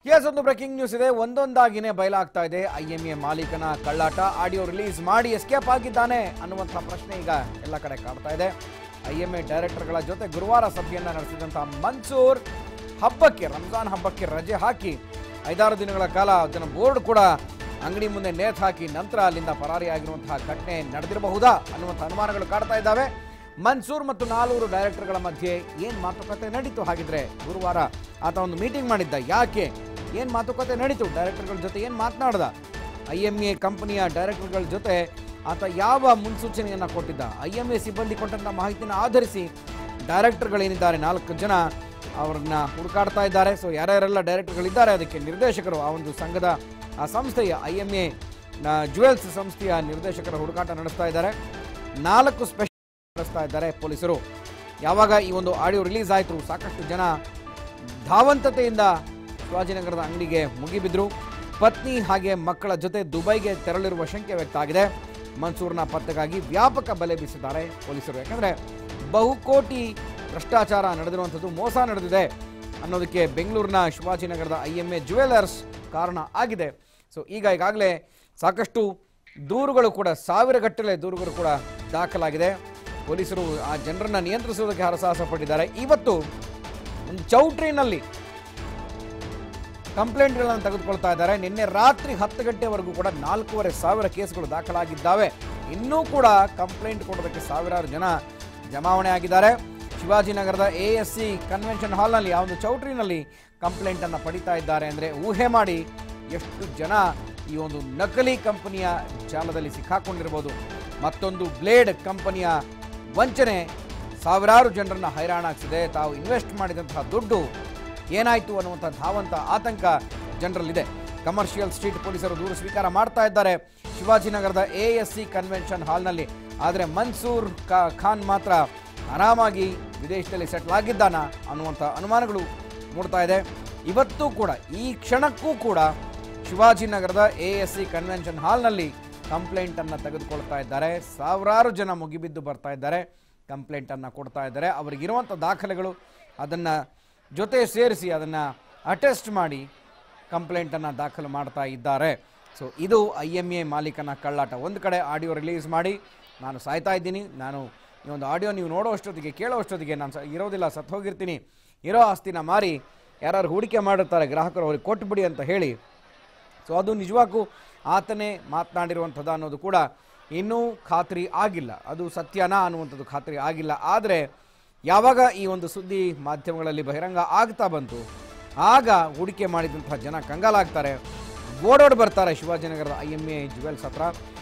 S ಒಂದು breaking news ಇದೆ ಒಂದೊಂದಾಗಿನೇ ಬಯಲಾಗ್ತಾ ಇದೆ ಐಎಂಎ ಮಾಲೀಕನ ಕಳ್ಳಾಟ ಆಡಿಯೋ ರಿಲೀಸ್ ಮಾಡಿ ಎಸ್ಕೇಪ್ ಆಗಿದ್ದಾನೆ ಅನ್ನುವಂಥ ಪ್ರಶ್ನೆ ಈಗ ಎಲ್ಲ ಕಡೆ ಕಾಡ್ತಾ ಇದೆ ಐಎಂಎ ಡೈರೆಕ್ಟರ್ಗಳ ಜೊತೆ ಗುರುವಾರ ಸಭೆಯನ್ನ ನಡೆಸಿದಂತಹ ಮನ್ಸೂರ್ ಹಬ್ಬಕ್ಕೆ ರಂಜಾನ್ ಹಬ್ಬಕ್ಕೆ ರಜೆ ಹಾಕಿ ಐದಾರು ದಿನಗಳ ಕಾಲ ಅದನ್ನ ಬೋರ್ಡ್ ಕೂಡ ಅಂಗಡಿ ಮುಂದೆ ನೇತ್ ಹಾಕಿ ನಂತರ ಅಲ್ಲಿಂದ ಪರಾರಿಯಾಗಿರುವಂತಹ ಘಟನೆ ನಡೆದಿರಬಹುದಾ ಅನ್ನುವಂಥ ಅನುಮಾನಗಳು ಕಾಡ್ತಾ ಇದ್ದಾವೆ ಮನ್ಸೂರ್ ಮತ್ತು ನಾಲ್ವರು ಡೈರೆಕ್ಟರ್ಗಳ ಮಧ್ಯೆ ಏನ್ ಮಾತುಕತೆ ನಡೀತು ಹಾಗಿದ್ರೆ ಗುರುವಾರ ಆತ ಒಂದು ಮೀಟಿಂಗ್ ಮಾಡಿದ್ದ ಯಾಕೆ ಏನ್ ಮಾತುಕತೆ ನಡೀತು ಡೈರೆಕ್ಟರ್ಗಳ ಜೊತೆ ಏನ್ ಮಾತನಾಡ್ದ ಐ ಎಂ ಎ ಕಂಪನಿಯ ಡೈರೆಕ್ಟರ್ಗಳ ಜೊತೆ ಆತ ಯಾವ ಮುನ್ಸೂಚನೆಯನ್ನ ಕೊಟ್ಟಿದ್ದ ಐ ಎಂ ಎ ಸಿಬ್ಬಂದಿ ಕೊಟ್ಟಂತ ಮಾಹಿತಿನ ಆಧರಿಸಿ ಡೈರೆಕ್ಟರ್ಗಳೇನಿದ್ದಾರೆ ನಾಲ್ಕು ಜನ ಅವ್ರನ್ನ ಹುಡುಕಾಡ್ತಾ ಇದ್ದಾರೆ ಸೊ ಯಾರ್ಯಾರೆಲ್ಲ ಡೈರೆಕ್ಟರ್ಗಳಿದ್ದಾರೆ ಅದಕ್ಕೆ ನಿರ್ದೇಶಕರು ಆ ಒಂದು ಸಂಘದ ಆ ಸಂಸ್ಥೆಯ ಐ ಎಂ ಎ ಜುವೆಲ್ಸ್ ಸಂಸ್ಥೆಯ ನಿರ್ದೇಶಕರ ಹುಡುಕಾಟ ನಡೆಸ್ತಾ ಇದ್ದಾರೆ ನಾಲ್ಕು ಸ್ಪೆಷಲ್ ನಡೆಸ್ತಾ ಇದ್ದಾರೆ ಪೊಲೀಸರು ಯಾವಾಗ ಈ ಒಂದು ಆಡಿಯೋ ರಿಲೀಸ್ ಆಯಿತು ಸಾಕಷ್ಟು ಜನ ಧಾವಂತತೆಯಿಂದ ಶಿವಾಜಿನಗರದ ಅಂಗಡಿಗೆ ಮುಗಿಬಿದ್ರು ಪತ್ನಿ ಹಾಗೆ ಮಕ್ಕಳ ಜೊತೆ ದುಬೈಗೆ ತೆರಳಿರುವ ಶಂಕೆ ವ್ಯಕ್ತ ಆಗಿದೆ ಮನ್ಸೂರ್ನ ಪತ್ತೆಗಾಗಿ ವ್ಯಾಪಕ ಬಲೆ ಬೀಸಿದ್ದಾರೆ ಪೊಲೀಸರು ಯಾಕಂದ್ರೆ ಬಹುಕೋಟಿ ಭ್ರಷ್ಟಾಚಾರ ನಡೆದಿರುವಂಥದ್ದು ಮೋಸ ನಡೆದಿದೆ ಅನ್ನೋದಕ್ಕೆ ಬೆಂಗಳೂರಿನ ಶಿವಾಜಿನಗರದ ಐ ಎಂ ಎ ಜುವೆಲರ್ಸ್ ಕಾರಣ ಆಗಿದೆ ಸೊ ಈಗ ಈಗಾಗಲೇ ಸಾಕಷ್ಟು ದೂರುಗಳು ಕೂಡ ಸಾವಿರ ಗಟ್ಟಲೆ ದೂರುಗಳು ಕೂಡ ದಾಖಲಾಗಿದೆ ಪೊಲೀಸರು ಆ ಜನರನ್ನ ನಿಯಂತ್ರಿಸುವುದಕ್ಕೆ ಹರಸಾಹಸ ಪಟ್ಟಿದ್ದಾರೆ ಇವತ್ತು ಒಂದು ಚೌಟ್ರಿನಲ್ಲಿ ಕಂಪ್ಲೇಂಟ್ಗಳನ್ನು ತೆಗೆದುಕೊಳ್ತಾ ಇದ್ದಾರೆ ನಿನ್ನೆ ರಾತ್ರಿ ಹತ್ತು ಗಂಟೆವರೆಗೂ ಕೂಡ ನಾಲ್ಕೂವರೆ ಸಾವಿರ ಕೇಸ್ಗಳು ದಾಖಲಾಗಿದ್ದಾವೆ ಇನ್ನೂ ಕೂಡ ಕಂಪ್ಲೇಂಟ್ ಕೊಡೋದಕ್ಕೆ ಸಾವಿರಾರು ಜನ ಜಮಾವಣೆ ಆಗಿದ್ದಾರೆ ಶಿವಾಜಿನಗರದ ಎ ಎಸ್ ಸಿ ಕನ್ವೆನ್ಷನ್ ಹಾಲ್ನಲ್ಲಿ ಆ ಒಂದು ಚೌಟ್ರಿನಲ್ಲಿ ಕಂಪ್ಲೇಂಟನ್ನು ಪಡಿತಾ ಇದ್ದಾರೆ ಅಂದರೆ ಊಹೆ ಮಾಡಿ ಎಷ್ಟು ಜನ ಈ ಒಂದು ನಕಲಿ ಕಂಪನಿಯ ಜಾಲದಲ್ಲಿ ಸಿಕ್ಕಾಕೊಂಡಿರ್ಬೋದು ಮತ್ತೊಂದು ಬ್ಲೇಡ್ ಕಂಪನಿಯ ವಂಚನೆ ಸಾವಿರಾರು ಜನರನ್ನ ಹೈರಾಣಾಗಿಸಿದೆ ತಾವು ಇನ್ವೆಸ್ಟ್ ಮಾಡಿದಂತಹ ದುಡ್ಡು ಏನಾಯ್ತು ಅನ್ನುವಂಥ ಧಾವಂತ ಆತಂಕ ಜನರಲ್ಲಿದೆ ಕಮರ್ಷಿಯಲ್ ಸ್ಟ್ರೀಟ್ ಪೊಲೀಸರು ದೂರು ಸ್ವೀಕಾರ ಮಾಡ್ತಾ ಇದ್ದಾರೆ ಶಿವಾಜಿನಗರದ ಎ ಎಸ್ ಸಿ ಕನ್ವೆನ್ಷನ್ ಹಾಲ್ನಲ್ಲಿ ಆದರೆ ಮನ್ಸೂರ್ ಖಾ- ಖಾನ್ ಮಾತ್ರ ಆರಾಮಾಗಿ ವಿದೇಶದಲ್ಲಿ ಸೆಟ್ಲ್ ಆಗಿದ್ದಾನ ಅನ್ನುವಂಥ ಅನುಮಾನಗಳು ಮೂಡ್ತಾ ಇದೆ ಇವತ್ತು ಕೂಡ ಈ ಕ್ಷಣಕ್ಕೂ ಕೂಡ ಶಿವಾಜಿನಗರದ ಎ ಎಸ್ ಸಿ ಕನ್ವೆನ್ಷನ್ ಹಾಲ್ನಲ್ಲಿ ಕಂಪ್ಲೇಂಟನ್ನು ತೆಗೆದುಕೊಳ್ತಾ ಇದ್ದಾರೆ ಸಾವಿರಾರು ಜನ ಮುಗಿಬಿದ್ದು ಬರ್ತಾ ಇದ್ದಾರೆ ಕಂಪ್ಲೇಂಟನ್ನು ಕೊಡ್ತಾ ಇದ್ದಾರೆ ಅವರಿಗಿರುವಂಥ ದಾಖಲೆಗಳು ಅದನ್ನು ಜೊತೆ ಸೇರಿಸಿ ಅದನ್ನು ಅಟೆಸ್ಟ್ ಮಾಡಿ ಕಂಪ್ಲೇಂಟನ್ನು ದಾಖಲು ಮಾಡ್ತಾ ಇದ್ದಾರೆ ಸೊ ಇದು ಐ ಎಮ್ ಎ ಮಾಲೀಕನ ಕಳ್ಳಾಟ ಒಂದು ಕಡೆ ಆಡಿಯೋ ರಿಲೀಸ್ ಮಾಡಿ ನಾನು ಸಾಯ್ತಾ ಇದ್ದೀನಿ ನಾನು ಈ ಒಂದು ಆಡಿಯೋ ನೀವು ನೋಡೋ ಅಷ್ಟೊತ್ತಿಗೆ ಕೇಳೋ ಅಷ್ಟೊತ್ತಿಗೆ ನಾನು ಸ ಇರೋದಿಲ್ಲ ಸತ್ತು ಹೋಗಿರ್ತೀನಿ ಇರೋ ಆಸ್ತಿನ ಮಾರಿ ಯಾರು ಹೂಡಿಕೆ ಮಾಡಿರ್ತಾರೆ ಗ್ರಾಹಕರು ಅವ್ರಿಗೆ ಕೊಟ್ಬಿಡಿ ಅಂತ ಹೇಳಿ ಸೊ ಅದು ನಿಜವಾಗೂ ಆತನೇ ಮಾತನಾಡಿರುವಂಥದ್ದು ಅನ್ನೋದು ಕೂಡ ಇನ್ನೂ ಖಾತ್ರಿ ಆಗಿಲ್ಲ ಅದು ಸತ್ಯನಾ ಅನ್ನುವಂಥದ್ದು ಖಾತ್ರಿ ಆಗಿಲ್ಲ ಆದರೆ ಯಾವಾಗ ಈ ಒಂದು ಸುದ್ದಿ ಮಾಧ್ಯಮಗಳಲ್ಲಿ ಬಹಿರಂಗ ಆಗ್ತಾ ಬಂತು ಆಗ ಹೂಡಿಕೆ ಮಾಡಿದಂತಹ ಜನ ಕಂಗಾಲಾಗ್ತಾರೆ ಓಡೋಡ್ ಬರ್ತಾರೆ ಶಿವಾಜಿನಗರದ ಐ ಎಮ್ ಎ ಜುವೆಲ್ಸ್ ಹತ್ರ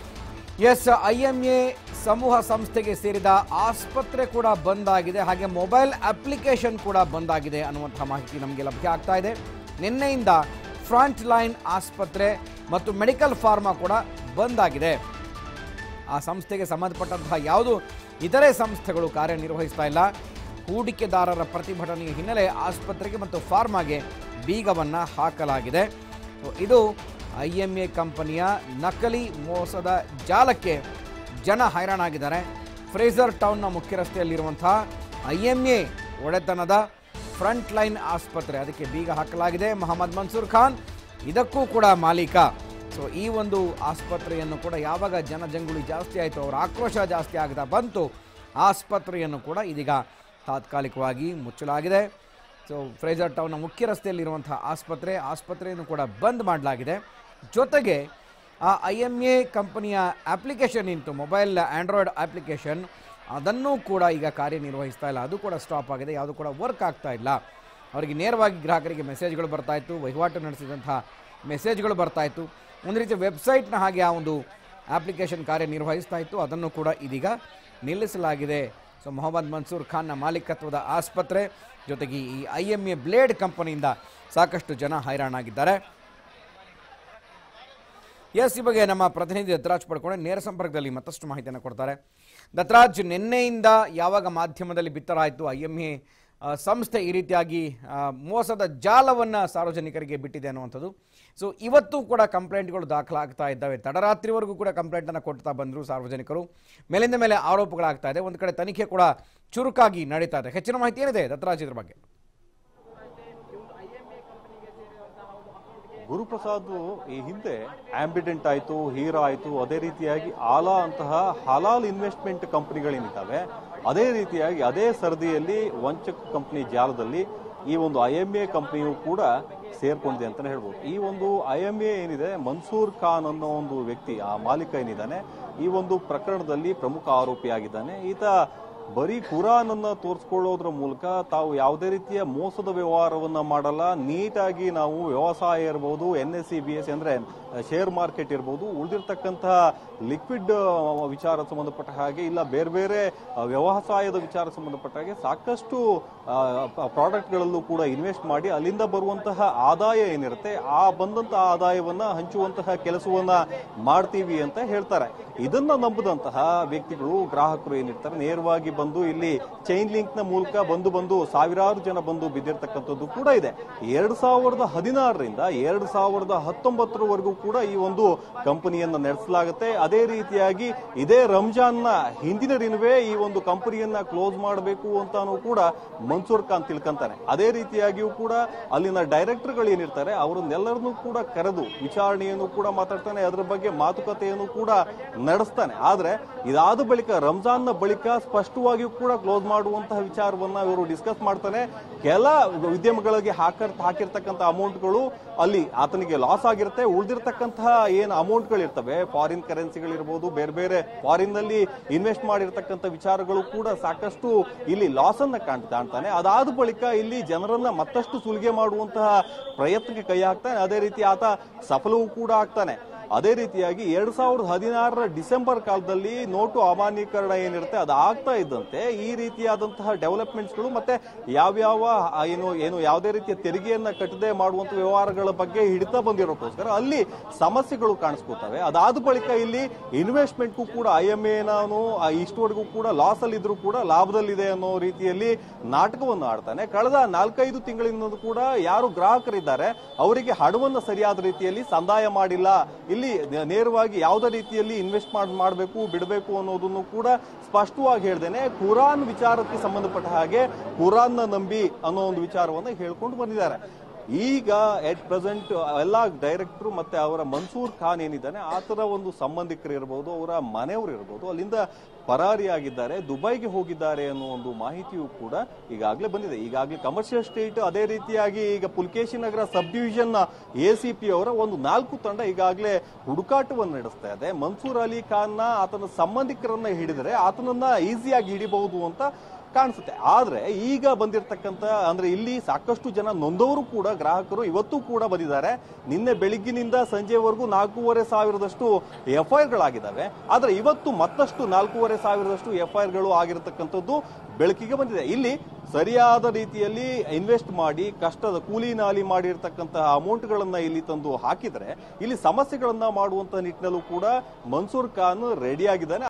ಎಸ್ ಐ ಎಂ ಎ ಸಮೂಹ ಸಂಸ್ಥೆಗೆ ಸೇರಿದ ಆಸ್ಪತ್ರೆ ಕೂಡ ಬಂದಾಗಿದೆ ಹಾಗೆ ಮೊಬೈಲ್ ಅಪ್ಲಿಕೇಶನ್ ಕೂಡ ಬಂದಾಗಿದೆ ಅನ್ನುವಂಥ ಮಾಹಿತಿ ನಮಗೆ ಲಭ್ಯ ಆಗ್ತಾ ಇದೆ ನಿನ್ನೆಯಿಂದ ಫ್ರಂಟ್ ಲೈನ್ ಆಸ್ಪತ್ರೆ ಮತ್ತು ಮೆಡಿಕಲ್ ಫಾರ್ಮಾ ಕೂಡ ಬಂದಾಗಿದೆ ಆ ಸಂಸ್ಥೆಗೆ ಸಂಬಂಧಪಟ್ಟಂತಹ ಯಾವುದು ಇತರೆ ಸಂಸ್ಥೆಗಳು ಕಾರ್ಯನಿರ್ವಹಿಸ್ತಾ ಇಲ್ಲ ಹೂಡಿಕೆದಾರರ ಪ್ರತಿಭಟನೆಯ ಹಿನ್ನೆಲೆ ಆಸ್ಪತ್ರೆಗೆ ಮತ್ತು ಫಾರ್ಮಾಗೆ ಬೀಗವನ್ನು ಹಾಕಲಾಗಿದೆ ಸೊ ಇದು ಐ ಎಮ್ ಎ ಕಂಪನಿಯ ನಕಲಿ ಮೋಸದ ಜಾಲಕ್ಕೆ ಜನ ಹೈರಾಣಾಗಿದ್ದಾರೆ ಫ್ರೇಸರ್ ಟೌನ್ನ ಮುಖ್ಯ ರಸ್ತೆಯಲ್ಲಿರುವಂತಹ ಐ ಎಮ್ ಎ ಒಡೆತನದ ಫ್ರಂಟ್ ಲೈನ್ ಆಸ್ಪತ್ರೆ ಅದಕ್ಕೆ ಬೀಗ ಹಾಕಲಾಗಿದೆ ಮೊಹಮ್ಮದ್ ಮನ್ಸೂರ್ ಖಾನ್ ಇದಕ್ಕೂ ಕೂಡ ಮಾಲೀಕ ಸೊ ಈ ಒಂದು ಆಸ್ಪತ್ರೆಯನ್ನು ಕೂಡ ಯಾವಾಗ ಜನಜಂಗುಳಿ ಜಾಸ್ತಿ ಆಯಿತು ಅವರ ಆಕ್ರೋಶ ಜಾಸ್ತಿ ಆಗ್ತಾ ಬಂತು ಆಸ್ಪತ್ರೆಯನ್ನು ಕೂಡ ಇದೀಗ ತಾತ್ಕಾಲಿಕವಾಗಿ ಮುಚ್ಚಲಾಗಿದೆ ಸೊ ಫ್ರೇಜರ್ ಟೌನ್ನ ಮುಖ್ಯ ರಸ್ತೆಯಲ್ಲಿರುವಂತಹ ಆಸ್ಪತ್ರೆ ಆಸ್ಪತ್ರೆಯನ್ನು ಕೂಡ ಬಂದ್ ಮಾಡಲಾಗಿದೆ ಜೊತೆಗೆ ಆ ಐ ಎಮ್ ಎ ಕಂಪನಿಯ application into mobile android application ಅದನ್ನೂ ಕೂಡ ಈಗ ಕಾರ್ಯನಿರ್ವಹಿಸ್ತಾ ಇಲ್ಲ ಅದು ಕೂಡ ಸ್ಟಾಪ್ ಆಗಿದೆ ಯಾವುದು ಕೂಡ ವರ್ಕ್ ಆಗ್ತಾ ಇಲ್ಲ ಅವರಿಗೆ ನೇರವಾಗಿ ಗ್ರಾಹಕರಿಗೆ ಮೆಸೇಜ್ಗಳು ಬರ್ತಾ ಇತ್ತು ವಹಿವಾಟು ನಡೆಸಿದಂತಹ ಮೆಸೇಜ್ಗಳು ಬರ್ತಾ ಇತ್ತು ಒಂದು ರೀತಿ ವೆಬ್ಸೈಟ್ನ ಹಾಗೆ ಆ ಒಂದು ಅಪ್ಲಿಕೇಶನ್ ಕಾರ್ಯನಿರ್ವಹಿಸ್ತಾ ಇತ್ತು ಅದನ್ನು ಕೂಡ ಇದೀಗ ನಿಲ್ಲಿಸಲಾಗಿದೆ ಸೊ ಮೊಹಮ್ಮದ್ ಮನ್ಸೂರ್ ಖಾನ್ನ ಮಾಲೀಕತ್ವದ ಆಸ್ಪತ್ರೆ ಜೊತೆಗೆ ಈ ಐ ಎಮ್ ಎ ಬ್ಲೇಡ್ ಕಂಪನಿಯಿಂದ ಸಾಕಷ್ಟು ಜನ ಹೈರಾಣಾಗಿದ್ದಾರೆ ಎಸ್ ಈ ಬಗ್ಗೆ ನಮ್ಮ ಪ್ರತಿನಿಧಿ ದತ್ತರಾಜ್ ಪಡ್ಕೊಂಡೆ ನೇರ ಸಂಪರ್ಕದಲ್ಲಿ ಮತ್ತಷ್ಟು ಮಾಹಿತಿಯನ್ನು ಕೊಡ್ತಾರೆ ದತ್ತರಾಜ್ ನಿನ್ನೆಯಿಂದ ಯಾವಾಗ ಮಾಧ್ಯಮದಲ್ಲಿ ಬಿತ್ತರಾಯಿತು ಐ ಎಮ್ ಎ ಸಂಸ್ಥೆ ಈ ರೀತಿಯಾಗಿ ಆ, ಮೋಸದ ಜಾಲವನ್ನು ಸಾರ್ವಜನಿಕರಿಗೆ ಬಿಟ್ಟಿದೆ ಅನ್ನುವಂಥದ್ದು ಸೊ ಇವತ್ತು ಕೂಡ ಕಂಪ್ಲೇಂಟ್ಗಳು ದಾಖಲಾಗ್ತಾ ಇದ್ದಾವೆ ತಡರಾತ್ರಿವರೆಗೂ ಕೂಡ ಕಂಪ್ಲೇಂಟನ್ನು ಕೊಡ್ತಾ ಬಂದರು ಸಾರ್ವಜನಿಕರು ಮೇಲಿಂದ ಮೇಲೆ ಆರೋಪಗಳಾಗ್ತಾ ಇದೆ ಒಂದು ಕಡೆ ತನಿಖೆ ಕೂಡ ಚುರುಕಾಗಿ ನಡೀತಾ ಇದೆ ಹೆಚ್ಚಿನ ಮಾಹಿತಿ ಏನಿದೆ ದತ್ತರಾಜ್ ಇದ್ರ ಬಗ್ಗೆ ಗುರುಪ್ರಸಾದ್ ಈ ಹಿಂದೆ ಆಂಬಿಡೆಂಟ್ ಆಯ್ತು ಹೀರೋ ಆಯ್ತು ಅದೇ ರೀತಿಯಾಗಿ ಆಲಾ ಅಂತಹ ಹಲಾಲ್ ಇನ್ವೆಸ್ಟ್ಮೆಂಟ್ ಕಂಪನಿಗಳೇನಿದ್ದಾವೆ ಅದೇ ರೀತಿಯಾಗಿ ಅದೇ ಸರದಿಯಲ್ಲಿ ವಂಚಕ ಕಂಪನಿ ಜಾಲದಲ್ಲಿ ಈ ಒಂದು ಐ ಎಂ ಎ ಕಂಪನಿಯು ಕೂಡ ಸೇರ್ಕೊಂಡಿದೆ ಅಂತಾನೆ ಹೇಳ್ಬೋದು ಈ ಒಂದು ಐ ಎಂ ಎ ಏನಿದೆ ಮನ್ಸೂರ್ ಖಾನ್ ಅನ್ನೋ ಒಂದು ವ್ಯಕ್ತಿ ಆ ಮಾಲೀಕ ಏನಿದ್ದಾನೆ ಈ ಒಂದು ಪ್ರಕರಣದಲ್ಲಿ ಪ್ರಮುಖ ಆರೋಪಿಯಾಗಿದ್ದಾನೆ ಈತ ಬರೀ ಕುರಾನ್ ಅನ್ನ ತೋರಿಸ್ಕೊಳ್ಳೋದ್ರ ಮೂಲಕ ತಾವು ಯಾವುದೇ ರೀತಿಯ ಮೋಸದ ವ್ಯವಹಾರವನ್ನ ಮಾಡಲ್ಲ ನೀಟಾಗಿ ನಾವು ವ್ಯವಸಾಯ ಇರಬಹುದು N S C B S ಅಂದ್ರೆ ಶೇರ್ ಮಾರ್ಕೆಟ್ ಇರಬಹುದು ಉಳಿದಿರ್ತಕ್ಕಂತಹ ಲಿಕ್ವಿಡ್ ವಿಚಾರ ಸಂಬಂಧಪಟ್ಟ ಹಾಗೆ ಇಲ್ಲ ಬೇರೆ ಬೇರೆ ಆ, ವ್ಯವಸಾಯದ ವಿಚಾರ ಸಂಬಂಧಪಟ್ಟ ಹಾಗೆ ಸಾಕಷ್ಟು ಪ್ರಾಡಕ್ಟ್ಗಳಲ್ಲೂ ಕೂಡ ಇನ್ವೆಸ್ಟ್ ಮಾಡಿ ಅಲ್ಲಿಂದ ಬರುವಂತಹ ಆದಾಯ ಏನಿರುತ್ತೆ ಆ ಬಂದಂತಹ ಆದಾಯವನ್ನ ಹಂಚುವಂತಹ ಕೆಲಸವನ್ನ ಮಾಡ್ತೀವಿ ಅಂತ ಹೇಳ್ತಾರೆ ಇದನ್ನ ನಂಬದಂತಹ ವ್ಯಕ್ತಿಗಳು ಗ್ರಾಹಕರು ಏನಿರ್ತಾರೆ ನೇರವಾಗಿ ಬಂದು ಇಲ್ಲಿ ಚೈನ್ ಲಿಂಕ್ ನ ಮೂಲಕ ಬಂದು ಬಂದು ಸಾವಿರಾರು ಜನ ಬಂದು ಬಿದ್ದಿರ್ತಕ್ಕಂಥದ್ದು ಕೂಡ ಇದೆ ಎರಡ್ ಸಾವಿರದ ಹದಿನಾರರಿಂದ ಎರಡ್ ಸಾವಿರದ ಹತ್ತೊಂಬತ್ತರವರೆಗೂ ಕೂಡ ಈ ಒಂದು ಕಂಪನಿಯನ್ನ ನಡೆಸಲಾಗುತ್ತೆ ಅದೇ ರೀತಿಯಾಗಿ ಇದೇ ರಂಜಾನ್ನ ಹಿಂದಿನ ದಿನವೇ ಈ ಒಂದು ಕಂಪನಿಯನ್ನ ಕ್ಲೋಸ್ ಮಾಡಬೇಕು ಅಂತಾನು ಕೂಡ ಮನ್ಸೂರ್ ಖಾನ್ ತಿಳ್ಕೊಂತಾನೆ ಅದೇ ರೀತಿಯಾಗಿಯೂ ಕೂಡ ಅಲ್ಲಿನ ಡೈರೆಕ್ಟರ್ಗಳು ಏನಿರ್ತಾರೆ ಅವರನ್ನೆಲ್ಲರನ್ನೂ ಕೂಡ ಕರೆದು ವಿಚಾರಣೆಯನ್ನು ಕೂಡ ಮಾತಾಡ್ತಾನೆ ಅದರ ಬಗ್ಗೆ ಮಾತುಕತೆಯನ್ನು ಕೂಡ ನಡೆಸ್ತಾನೆ ಆದ್ರೆ ಇದಾದ ಬಳಿಕ ರಂಜಾನ್ನ ಬಳಿಕ ಸ್ಪಷ್ಟವಾಗಿಯೂ ಕೂಡ ಕ್ಲೋಸ್ ಮಾಡುವಂತಹ ವಿಚಾರವನ್ನ ಇವರು ಡಿಸ್ಕಸ್ ಮಾಡ್ತಾನೆ ಕೆಲ ಉದ್ಯಮಗಳಿಗೆ ಹಾಕರ್ ಹಾಕಿರ್ತಕ್ಕಂಥ ಅಮೌಂಟ್ಗಳು ಅಲ್ಲಿ ಆತನಿಗೆ ಲಾಸ್ ಆಗಿರುತ್ತೆ ಉಳಿದಿರ್ತಕ್ಕಂತಹ ಏನು ಅಮೌಂಟ್ಗಳಿರ್ತವೆ ಫಾರಿನ್ ಕರೆನ್ಸಿಗಳಿರ್ಬೋದು ಬೇರೆ ಬೇರೆ ಫಾರಿನ್ ನಲ್ಲಿ ಇನ್ವೆಸ್ಟ್ ಮಾಡಿರ್ತಕ್ಕಂಥ ವಿಚಾರಗಳು ಕೂಡ ಸಾಕಷ್ಟು ಇಲ್ಲಿ ಲಾಸ್ ಅನ್ನ ಕಾಣ್- ಕಾಣ್ತಾನೆ ಅದಾದ ಬಳಿಕ ಇಲ್ಲಿ ಜನರನ್ನ ಮತ್ತಷ್ಟು ಸುಲಿಗೆ ಮಾಡುವಂತಹ ಪ್ರಯತ್ನಕ್ಕೆ ಕೈ ಹಾಕ್ತಾನೆ ಅದೇ ರೀತಿ ಆತ ಸಫಲವೂ ಕೂಡ ಆಗ್ತಾನೆ ಅದೇ ರೀತಿಯಾಗಿ ಎರಡ್ ಸಾವಿರದ ಹದಿನಾರರ ಡಿಸೆಂಬರ್ ಕಾಲದಲ್ಲಿ ನೋಟು ಅಮಾನ್ಯೀಕರಣ ಏನಿರುತ್ತೆ ಅದು ಆಗ್ತಾ ಇದ್ದಂತೆ ಈ ರೀತಿಯಾದಂತಹ ಡೆವಲಪ್ಮೆಂಟ್ಸ್ಗಳು ಮತ್ತೆ ಯಾವ್ಯಾವ ಆ, ಏನು ಏನು ಯಾವುದೇ ರೀತಿಯ ತೆರಿಗೆಯನ್ನ ಕಟ್ಟದೆ ಮಾಡುವಂತ ವ್ಯವಹಾರಗಳ ಬಗ್ಗೆ ಹಿಡಿತಾ ಬಂದಿರೋಕ್ಕೋಸ್ಕರ ಅಲ್ಲಿ ಸಮಸ್ಯೆಗಳು ಕಾಣಿಸ್ಕೊತವೆ ಅದಾದ ಬಳಿಕ ಇಲ್ಲಿ ಇನ್ವೆಸ್ಟ್ಮೆಂಟ್ಗೂ ಕೂಡ ಐ ಎಂ ಎ ನಾನು ಇಷ್ಟವರೆಗೂ ಕೂಡ ಲಾಸ್ ಅಲ್ಲಿ ಇದ್ರೂ ಕೂಡ ಲಾಭದಲ್ಲಿದೆ ಅನ್ನೋ ರೀತಿಯಲ್ಲಿ ನಾಟಕವನ್ನು ಆಡ್ತಾನೆ ಕಳೆದ ನಾಲ್ಕೈದು ತಿಂಗಳಿಂದ ಕೂಡ ಯಾರು ಗ್ರಾಹಕರಿದ್ದಾರೆ ಅವರಿಗೆ ಹಣವನ್ನು ಸರಿಯಾದ ರೀತಿಯಲ್ಲಿ ಸಂದಾಯ ಮಾಡಿಲ್ಲ ಇಲ್ಲಿ ನೇ- ನೇರವಾಗಿ ಯಾವುದೇ ರೀತಿಯಲ್ಲಿ ಇನ್ವೆಸ್ಟ್ ಮಾಡ್ ಮಾಡಬೇಕು ಬಿಡಬೇಕು ಅನ್ನೋದನ್ನು ಕೂಡ ಸ್ಪಷ್ಟವಾಗಿ ಹೇಳ್ದೇನೆ ಕುರಾನ್ ವಿಚಾರಕ್ಕೆ ಸಂಬಂಧಪಟ್ಟ ಹಾಗೆ ಕುರಾನ್ನ ನಂಬಿ ಅನ್ನೋ ಒಂದು ವಿಚಾರವನ್ನು ಹೇಳ್ಕೊಂಡು ಬಂದಿದ್ದಾರೆ ಈಗ ಎಟ್ ಪ್ರೆಸೆಂಟ್ ಎಲ್ಲ ಡೈರೆಕ್ಟರ್ ಮತ್ತೆ ಅವರ ಮನ್ಸೂರ್ ಖಾನ್ ಏನಿದ್ದಾನೆ ಆತರ ಒಂದು ಸಂಬಂಧಿಕರು ಇರಬಹುದು ಅವರ ಮನೆಯವರು ಇರಬಹುದು ಅಲ್ಲಿಂದ ಪರಾರಿಯಾಗಿದ್ದಾರೆ ದುಬೈಗೆ ಹೋಗಿದ್ದಾರೆ ಅನ್ನೋ ಒಂದು ಮಾಹಿತಿಯು ಕೂಡ ಈಗಾಗಲೇ ಬಂದಿದೆ ಈಗಾಗಲೇ ಕಮರ್ಷಿಯಲ್ ಸ್ಟೇಟ್ ಅದೇ ರೀತಿಯಾಗಿ ಈಗ Pulakeshinagar subdivision A C P ಅವರ ಒಂದು ನಾಲ್ಕು ತಂಡ ಈಗಾಗಲೇ ಹುಡುಕಾಟವನ್ನು ನಡೆಸ್ತಾ ಇದೆ ಮನ್ಸೂರ್ ಅಲಿ ಖಾನ್ನ ಆತನ ಸಂಬಂಧಿಕರನ್ನ ಹಿಡಿದರೆ ಆತನನ್ನ ಈಸಿಯಾಗಿ ಹಿಡಿಬಹುದು ಅಂತ ಕಾಣಿಸುತ್ತೆ ಆದ್ರೆ ಈಗ ಬಂದಿರತಕ್ಕಂತ ಅಂದ್ರೆ ಇಲ್ಲಿ ಸಾಕಷ್ಟು ಜನ ನೊಂದವರು ಕೂಡ ಗ್ರಾಹಕರು ಇವತ್ತು ಕೂಡ ಬಂದಿದ್ದಾರೆ ನಿನ್ನೆ ಬೆಳಿಗ್ಗಿನಿಂದ ಸಂಜೆವರೆಗೂ ನಾಲ್ಕೂವರೆ ಸಾವಿರದಷ್ಟು ಎಫ್ ಐ ಗಳಾಗಿದ್ದಾವೆ ಆದ್ರೆ ಇವತ್ತು ಮತ್ತಷ್ಟು ನಾಲ್ಕೂವರೆ ಸಾವಿರದಷ್ಟು ಎಫ್ ಐ ಗಳು ಆಗಿರತಕ್ಕಂಥದ್ದು ಬೆಳಕಿಗೆ ಬಂದಿದೆ ಇಲ್ಲಿ ಸರಿಯಾದ ರೀತಿಯಲ್ಲಿ ಇನ್ವೆಸ್ಟ್ ಮಾಡಿ ಕಷ್ಟದ ಕೂಲಿ ನಾಲಿ ಮಾಡಿರ್ತಕ್ಕಂತಹ ಅಮೌಂಟ್ ಗಳನ್ನ ಇಲ್ಲಿ ತಂದು ಹಾಕಿದ್ರೆ ಇಲ್ಲಿ ಸಮಸ್ಯೆಗಳನ್ನ ಮಾಡುವಂತ ನಿಟ್ಟಿನಲ್ಲೂ ಕೂಡ ಮನ್ಸೂರ್ ಖಾನ್ ರೆಡಿ ಆಗಿದ್ದಾನೆ